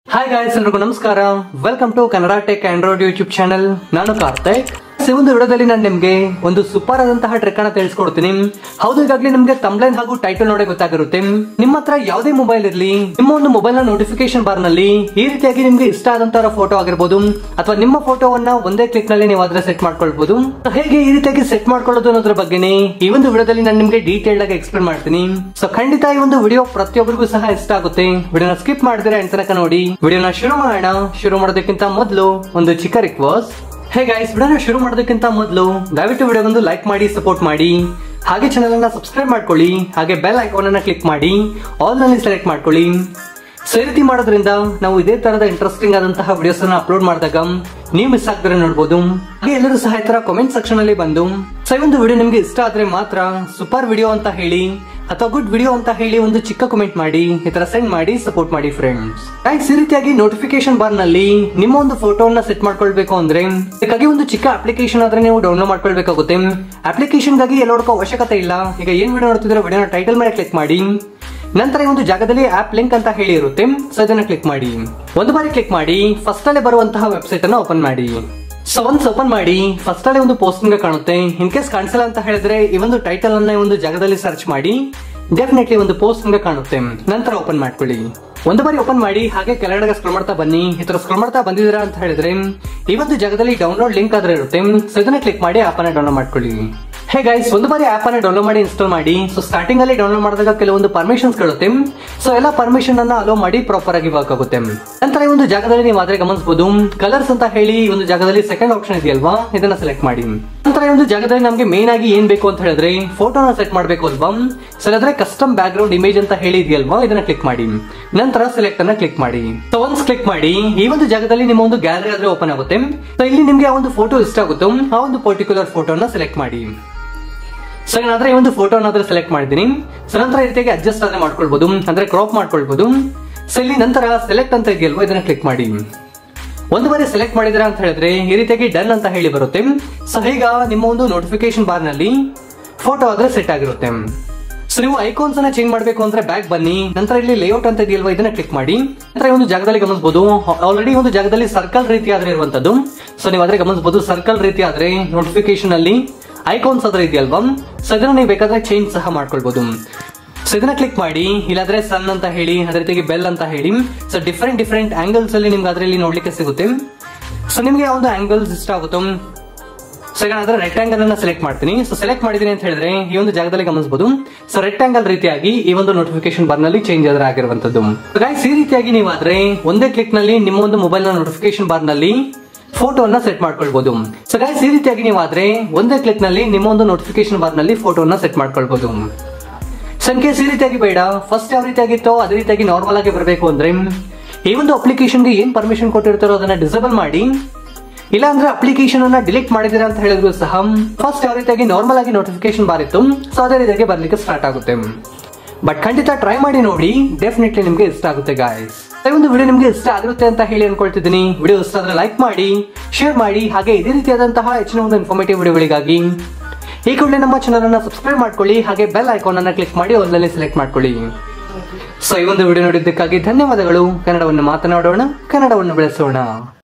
hi guys ಎಲ್ರಿಗೂ ನಮಸ್ಕಾರ welcome to Kannada tech Android YouTube channel ನಾನು ಕಾರ್ತಿಕ್ ಈ ಒಂದು ವಿಡಿಯೋದಲ್ಲಿ ನಾನು ನಿಮಗೆ ಒಂದು ಸೂಪರ್ ಆದಂತಹ ಟ್ರಿಕ್ ಅನ್ನ ತಿಳಿಸ್ಕೊಡ್ತೀನಿ ಹೌದು ಈಗಾಗಲೇ ನಿಮಗೆ ತಮ್ಲೈನ್ ಹಾಗೂ ಟೈಟಲ್ ನೋಡೇ ಗೊತ್ತಾಗಿರುತ್ತೆ ನಿಮ್ಮ ಹತ್ರ ಯಾವುದೇ ಮೊಬೈಲ್ ಇರಲಿ ನಿಮ್ಮ ಒಂದು ಮೊಬೈಲ್ ನ ನೋಟಿಫಿಕೇಶನ್ ಬಾರ್ ನಲ್ಲಿ ಈ ರೀತಿಯಾಗಿ ನಿಮ್ಗೆ ಇಷ್ಟ ಆದಂತಹ ಫೋಟೋ ಆಗಿರ್ಬೋದು ಅಥವಾ ನಿಮ್ಮ ಫೋಟೋವನ್ನ ಒಂದೇ ಕ್ಲಿಕ್ ನಲ್ಲಿ ನೀವು ಅದರ ಸೆಟ್ ಮಾಡ್ಕೊಳ್ಬಹುದು ಹೇಗೆ ಈ ರೀತಿಯಾಗಿ ಸೆಟ್ ಮಾಡ್ಕೊಳ್ಳೋದು ಅನ್ನೋದ್ರ ಬಗ್ಗೆನೇ ಈ ಒಂದು ವಿಡಿಯೋದಲ್ಲಿ ನಾನು ನಿಮಗೆ ಡೀಟೇಲ್ ಆಗಿ ಎಕ್ಸ್ಪ್ಲೇನ್ ಮಾಡ್ತೀನಿ ಸೊ ಖಂಡಿತ ಈ ಒಂದು ವಿಡಿಯೋ ಪ್ರತಿಯೊಬ್ಬರಿಗೂ ಸಹ ಇಷ್ಟ ಆಗುತ್ತೆ ವಿಡಿಯೋನ ಸ್ಕಿಪ್ ಮಾಡಿದ್ರೆ ಎಂತ ತನಕ ನೋಡಿ ವಿಡಿಯೋನ ಶುರು ಮಾಡೋಣ ಶುರು ಮಾಡೋದಕ್ಕಿಂತ ಮೊದಲು ಒಂದು ಚಿಕ್ಕ ರಿಕ್ವೆಸ್ಟ್ ಹೇ ಗೈಸ್ ವಿಡಿಯೋನ ಶುರು ಮಾಡೋದಕ್ಕಿಂತ ಮೊದಲು ದಯವಿಟ್ಟು ವಿಡಿಯೋ ಒಂದು ಲೈಕ್ ಮಾಡಿ ಸಪೋರ್ಟ್ ಮಾಡಿ ಹಾಗೆ ಚಾನಲ್ ಅನ್ನ ಸಬ್ಸ್ಕ್ರೈಬ್ ಮಾಡ್ಕೊಳ್ಳಿ ಹಾಗೆ ಬೆಲ್ ಐಕಾನ್ ಅನ್ನ ಕ್ಲಿಕ್ ಮಾಡಿ ಆಲ್ ನಲ್ಲಿ ಸೆಲೆಕ್ಟ್ ಮಾಡ್ಕೊಳ್ಳಿ ಸೊ ಈ ರೀತಿ ಮಾಡೋದ್ರಿಂದ ನಾವು ಇದೇ ತರದ ಇಂಟ್ರೆಸ್ಟಿಂಗ್ ಆದಂತಹ ವಿಡಿಯೋಸ್ ಅನ್ನ ಅಪ್ಲೋಡ್ ಮಾಡಿದಾಗ ನೀವು ಮಿಸ್ ಆಗ್ತಾರೆ ನೋಡಬಹುದು ಹಾಗೆ ಎಲ್ಲರೂ ಸಹ ಈ ತರ ಕಾಮೆಂಟ್ ಸೆಕ್ಷನ್ ಅಲ್ಲಿ ಬಂದು ಸೊ ಈ ಒಂದು ವಿಡಿಯೋ ನಿಮ್ಗೆ ಇಷ್ಟ ಆದ್ರೆ ಮಾತ್ರ ಸೂಪರ್ ವಿಡಿಯೋ ಅಂತ ಹೇಳಿ ಅಥವಾ ಗುಡ್ ವಿಡಿಯೋ ಅಂತ ಹೇಳಿ ಒಂದು ಚಿಕ್ಕ ಕಮೆಂಟ್ ಮಾಡಿ ಈ ತರ ಸೆಂಡ್ ಮಾಡಿ ಸಪೋರ್ಟ್ ಮಾಡಿ ಫ್ರೆಂಡ್ಸ್ ಗೈಸ್ ಈ ರೀತಿಯಾಗಿ ನೋಟಿಫಿಕೇಶನ್ ಬಾರ್ ನಲ್ಲಿ ನಿಮ್ಮ ಒಂದು ಫೋಟೋನ ಸೆಟ್ ಮಾಡ್ಕೊಳ್ಬೇಕು ಅಂದ್ರೆ ಇದಕ್ಕಾಗಿ ಒಂದು ಚಿಕ್ಕ ಅಪ್ಲಿಕೇಶನ್ ಆದ್ರೆ ನೀವು ಡೌನ್ಲೋಡ್ ಮಾಡ್ಕೊಳ್ಬೇಕಾಗುತ್ತೆ ಅಪ್ಲಿಕೇಶನ್ ಗಾಗಿ ಎಲ್ಲ ಹುಡುಕೋ ಅವಶ್ಯಕತೆ ಇಲ್ಲ ಈಗ ಏನ್ ವಿಡಿಯೋ ನೋಡ್ತಿದ್ರೆ ವಿಡಿಯೋನ ಟೈಟಲ್ ಮೇಲೆ ಕ್ಲಿಕ್ ಮಾಡಿ ನಂತರ ಈ ಒಂದು ಜಾಗದಲ್ಲಿ ಆಪ್ ಲಿಂಕ್ ಅಂತ ಹೇಳಿ ಇರುತ್ತೆ ಸೊ ಅದನ್ನ ಕ್ಲಿಕ್ ಮಾಡಿ ಒಂದು ಬಾರಿ ಕ್ಲಿಕ್ ಮಾಡಿ ಫಸ್ಟ್ ಅಲ್ಲೇ ಬರುವಂತಹ ವೆಬ್ಸೈಟ್ ಅನ್ನು ಓಪನ್ ಮಾಡಿ ಸೊ ಒಂದ್ ಓಪನ್ ಮಾಡಿ ಫಸ್ಟ್ ಅಲ್ಲೇ ಒಂದು ಪೋಸ್ಟಿಂಗ್ ಕಾಣುತ್ತೆ ಇನ್ ಕೇಸ್ ಕಾಣಿಸಲ್ಲ ಅಂತ ಹೇಳಿದ್ರೆ ಈ ಒಂದು ಟೈಟಲ್ ಅನ್ನ ಈ ಒಂದು ಜಾಗದಲ್ಲಿ ಸರ್ಚ್ ಮಾಡಿ ಡೆಫಿನೆಟ್ಲಿ ಒಂದು ಪೋಸ್ಟಿಂಗ್ ಕಾಣುತ್ತೆ ನಂತರ ಓಪನ್ ಮಾಡ್ಕೊಳ್ಳಿ ಒಂದು ಬಾರಿ ಓಪನ್ ಮಾಡಿ ಹಾಗೆ ಕೆಳಗಡೆ ಸ್ಕ್ರೋಲ್ ಮಾಡ್ತಾ ಬನ್ನಿ ಈ ತರ ಸ್ಕ್ರೋಲ್ ಮಾಡ್ತಾ ಬಂದಿದ್ದೀರಾ ಅಂತ ಹೇಳಿದ್ರೆ ಈ ಒಂದು ಜಾಗದಲ್ಲಿ ಡೌನ್ಲೋಡ್ ಲಿಂಕ್ ಆದ್ರೆ ಇರುತ್ತೆ ಸೊ ಇದನ್ನ ಕ್ಲಿಕ್ ಮಾಡಿ ಆಪ್ ಅನ್ನ ಡೌನ್ಲೋಡ್ ಮಾಡ್ಕೊಳ್ಳಿ ಹೇ ಗೈಸ್ ಒಂದು ಬಾರಿ ಆಪ್ ಅನ್ನ ಡೌನ್ಲೋಡ್ ಮಾಡಿ ಇನ್ಸ್ಟಾಲ್ ಮಾಡಿ ಸೊ ಸ್ಟಾರ್ಟಿಂಗ್ ಅಲ್ಲಿ ಡೌನ್ಲೋಡ್ ಮಾಡಿದಾಗ ಕೆಲವೊಂದು ಪರ್ಮಿಷನ್ಸ್ ಕೊಳ್ಳುತ್ತೆ ಸೊ ಎಲ್ಲ ಪರ್ಮಿಷನ್ ಅನ್ನ ಅಲೋ ಮಾಡಿ ಪ್ರಾಪರ್ ಆಗಿ ವರ್ಕ್ ಆಗುತ್ತೆ ನಂತರ ಈ ಒಂದು ಜಾಗದಲ್ಲಿ ನೀವು ಆದ್ರೆ ಗಮನಿಸಬಹುದು ಕಲರ್ಸ್ ಅಂತ ಹೇಳಿ ಈ ಒಂದು ಜಾಗದಲ್ಲಿ ಸೆಕೆಂಡ್ ಆಪ್ಷನ್ ಇದೆಯಲ್ವಾ ಇದನ್ನ ಸೆಲೆಕ್ಟ್ ಮಾಡಿ ನಂತರ ಈ ಒಂದು ಜಾಗದಲ್ಲಿ ನಮಗೆ ಮೇನ್ ಆಗಿ ಏನ್ ಬೇಕು ಅಂತ ಹೇಳಿದ್ರೆ ಫೋಟೋನ ಸೆಟ್ ಮಾಡಬೇಕು ಅಲ್ವಾ ಸೊ ಅದಾದ್ರೆ ಕಸ್ಟಮ್ ಬ್ಯಾಕ್ ಗ್ರೌಂಡ್ ಇಮೇಜ್ ಅಂತ ಹೇಳಿ ಇದೆಯಲ್ವಾ ಇದನ್ನ ಕ್ಲಿಕ್ ಮಾಡಿ ನಂತರ ಸೆಲೆಕ್ಟ್ ಅನ್ನ ಕ್ಲಿಕ್ ಮಾಡಿ ಸೊ ಒನ್ಸ್ ಕ್ಲಿಕ್ ಮಾಡಿ ಈ ಒಂದು ಜಾಗದಲ್ಲಿ ನಿಮ್ಮ ಒಂದು ಗ್ಯಾಲರಿ ಆದ್ರೆ ಓಪನ್ ಆಗುತ್ತೆ ಸೊ ಇಲ್ಲಿ ನಿಮ್ಗೆ ಆ ಒಂದು ಫೋಟೋ ಇಷ್ಟ ಆಗುತ್ತೋ ಆ ಒಂದು ಪರ್ಟಿಕ್ಯುಲರ್ ಫೋಟೋನ ಸೆಲೆಕ್ಟ್ ಮಾಡಿ ಸೊ ಏನಾದ್ರೆ ಈ ಒಂದು ಫೋಟೋ ಆದ್ರೆ ಸೆಲೆಕ್ಟ್ ಮಾಡಿದೀನಿ ಸೊ ನಂತರ ಈ ರೀತಿಯಾಗಿ ಅಡ್ಜಸ್ಟ್ ಆದ್ರೆ ಮಾಡ್ಕೊಳ್ಬಹುದು ಅಂದ್ರೆ ಕ್ರಾಪ್ ಮಾಡ್ಕೊಳ್ಬಹುದು ಸೊ ಇಲ್ಲಿ ನಂತರ ಸೆಲೆಕ್ಟ್ ಅಂತ ಇದೆಯಲ್ವಾ ಇದನ್ನ ಕ್ಲಿಕ್ ಮಾಡಿ ಒಂದು ಬಾರಿ ಸೆಲೆಕ್ಟ್ ಮಾಡಿದ್ರ ಅಂತ ಹೇಳಿದ್ರೆ ಈ ರೀತಿಯಾಗಿ ಡನ್ ಅಂತ ಹೇಳಿ ಬರುತ್ತೆ ಸೊ ಈಗ ನಿಮ್ಮ ಒಂದು ನೋಟಿಫಿಕೇಶನ್ ಬಾರ್ ನಲ್ಲಿ ಫೋಟೋ ಆದ್ರೆ ಸೆಟ್ ಆಗಿರುತ್ತೆ ಸೊ ನೀವು ಐಕಾನ್ಸ್ ಅನ್ನ ಚೇಂಜ್ ಮಾಡಬೇಕು ಅಂದ್ರೆ ಬ್ಯಾಕ್ ಬನ್ನಿ ನಂತರ ಇಲ್ಲಿ ಲೇಔಟ್ ಅಂತ ಇದೆಯಲ್ವಾ ಇದನ್ನ ಕ್ಲಿಕ್ ಮಾಡಿ ನಂತರ ಈ ಒಂದು ಜಾಗದಲ್ಲಿ ಗಮನಿಸಬಹುದು ಆಲ್ರೆಡಿ ಒಂದು ಜಾಗದಲ್ಲಿ ಸರ್ಕಲ್ ರೀತಿ ಆದ್ರೆ ಇರುವಂತದ್ದು ಸೊ ನೀವು ಆದ್ರೆ ಗಮನಿಸಬಹುದು ಸರ್ಕಲ್ ರೀತಿ ಆದ್ರೆ ನೋಟಿಫಿಕೇಶನ್ ಅಲ್ಲಿ ಐಕಾನ್ಸ್ ಆದ್ರೆ ಇದೆಯಲ್ವಾ ಸೊ ಇದನ್ನ ನೀವು ಬೇಕಾದ್ರೆ ಚೇಂಜ್ ಸಹ ಮಾಡ್ಕೊಳ್ಬಹುದು ಸೊ ಇದನ್ನ ಕ್ಲಿಕ್ ಮಾಡಿ ಇಲ್ಲಾದ್ರೆ ಸನ್ ಅಂತ ಹೇಳಿ ಅದೇ ರೀತಿಯಾಗಿ ಬೆಲ್ ಅಂತ ಹೇಳಿ ಸೊ ಡಿಫ್ರೆಂಟ್ ಡಿಫ್ರೆಂಟ್ ಆಂಗಲ್ಸ್ ಅಲ್ಲಿ ನಿಮ್ಗೆ ಅದರಲ್ಲಿ ನೋಡ್ಲಿಕ್ಕೆ ಸಿಗುತ್ತೆ ಸೊ ನಿಮ್ಗೆ ಯಾವ್ದು ಆಂಗಲ್ಸ್ ಇಷ್ಟ ಆಗುತ್ತೋ ಸೊ ಈಗ ನಾನು ರೆಕ್ಟಾಂಗಲ್ ಅನ್ನ ಸೆಲೆಕ್ಟ್ ಮಾಡ್ತೀನಿ ಸೊ ಸೆಲೆಕ್ಟ್ ಮಾಡಿದೀನಿ ಅಂತ ಹೇಳಿದ್ರೆ ಈ ಒಂದು ಜಾಗದಲ್ಲಿ ಗಮನಿಸಬಹುದು ಸೊ ರೆಕ್ಟಾಂಗಲ್ ರೀತಿಯಾಗಿ ಈ ಒಂದು ನೋಟಿಫಿಕೇಶನ್ ಬಾರ್ ನಲ್ಲಿ ಚೇಂಜ್ ಆದ್ರೆ ಆಗಿರುವಂತದ್ದು ಗೈಸ್ ಈ ರೀತಿಯಾಗಿ ನೀವಾದ್ರೆ ಒಂದೇ ಕ್ಲಿಕ್ ನಲ್ಲಿ ನಿಮ್ಮ ಒಂದು ಮೊಬೈಲ್ ನ ನೋಟಿಫಿಕೇಶನ್ ಬಾರ್ ನಲ್ಲಿ ಫೋಟೋನ ಸೆಟ್ ಮಾಡ್ಕೊಳ್ಬಹುದು ಸೊ ಗೈಸ್ ಈ ರೀತಿಯಾಗಿ ನೀವಾದ್ರೆ ಒಂದೇ ಕ್ಲಿಕ್ ನಲ್ಲಿ ನಿಮ್ಮ ಒಂದು ನೋಟಿಫಿಕೇಶನ್ ಬಾರ್ ನಲ್ಲಿ ಫೋಟೋನ ಸೆಟ್ ಮಾಡ್ಕೊಳ್ಬಹುದು ಸಂಖ್ಯೆ ಈ ರೀತಿಯಾಗಿ ಬೇಡ ಫಸ್ಟ್ ಯಾವ ರೀತಿಯಾಗಿತ್ತೋ ಅದೇ ರೀತಿಯಾಗಿ ನಾರ್ಮಲ್ ಆಗಿ ಬರಬೇಕು ಅಂದ್ರೆ ಈ ಒಂದು ಅಪ್ಲಿಕೇಶನ್ಗೆ ಏನ್ ಪರ್ಮಿಷನ್ ಕೊಟ್ಟಿರ್ತಾರೋ ಅದನ್ನ ಡಿಸೇಬಲ್ ಮಾಡಿ ಇಲ್ಲ ಅಂದ್ರೆ ಅಪ್ಲಿಕೇಶನ್ ಅನ್ನ ಡಿಲೀಟ್ ಮಾಡಿದಿರ ಅಂತ ಹೇಳಿದ್ರು ಸಹ ಫಸ್ಟ್ ಯಾವ ರೀತಿಯಾಗಿ ನಾರ್ಮಲ್ ಆಗಿ ನೋಟಿಫಿಕೇಶನ್ ಬಾರಿತ್ತು ಸೊ ಅದೇ ರೀತಿಯಾಗಿ ಬರ್ಲಿಕ್ಕೆ ಸ್ಟಾರ್ಟ್ ಆಗುತ್ತೆ ಬಟ್ ಖಂಡಿತ ಟ್ರೈ ಮಾಡಿ ನೋಡಿ ಡೆಫಿನೆಟ್ಲಿ ನಿಮ್ಗೆ ಇಷ್ಟ ಆಗುತ್ತೆ ಗಾಯ್ಸ್ ಈ ಒಂದು ವಿಡಿಯೋ ನಿಮ್ಗೆ ಇಷ್ಟ ಆಗಿರುತ್ತೆ ಅಂತ ಹೇಳಿ ಅನ್ಕೊಳ್ತಿದ್ದೀನಿ ವಿಡಿಯೋ ಇಷ್ಟ ಆದ್ರೆ ಲೈಕ್ ಮಾಡಿ ಶೇರ್ ಮಾಡಿ ಹಾಗೆ ಇದೇ ರೀತಿಯಾದಂತಹ ಹೆಚ್ಚಿನ ಒಂದು ಇನ್ಫಾರ್ಮೇಟಿವ್ ವಿಡಿಯೋಗಳಿಗಾಗಿ ಈ ಕೂಡಲೇ ನಮ್ಮ ಚಾನಲ್ ಅನ್ನ ಸಬ್ಸ್ಕ್ರೈಬ್ ಮಾಡ್ಕೊಳ್ಳಿ ಹಾಗೆ ಬೆಲ್ ಐಕಾನ್ ಅನ್ನ ಕ್ಲಿಕ್ ಮಾಡಿ ಒಂದಲ್ಲಿ ಸೆಲೆಕ್ಟ್ ಮಾಡ್ಕೊಳ್ಳಿ ಸೊ ಈ ಒಂದು ವಿಡಿಯೋ ನೋಡಿದ್ದಕ್ಕಾಗಿ ಧನ್ಯವಾದಗಳು ಕನ್ನಡವನ್ನು ಮಾತನಾಡೋಣ ಕನ್ನಡವನ್ನು ಬೆಳೆಸೋಣ